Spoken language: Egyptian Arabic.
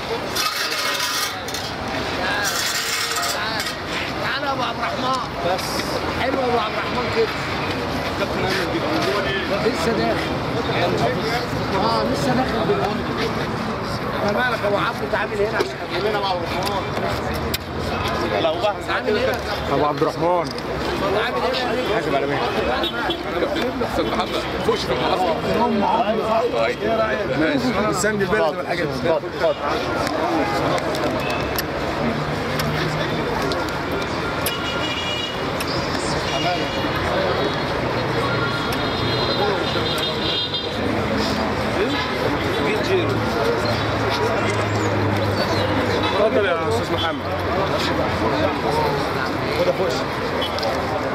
تعالى يا ابو عبد الرحمن بس حلو يا ابو عبد الرحمن كده لسه داخل اه لسه داخل بالامر انت مالك يا ابو عبد تعامل هنا عشان خلينا مع ابو الرحمن لو واحد تعامل هنا ابو عبد الرحمن تعامل هنا حاسب على مين استاذ محمد خش في المعسكر طيب ماشي السند البلد والحاجات دي اتفضل يا استاذ محمد خد اخش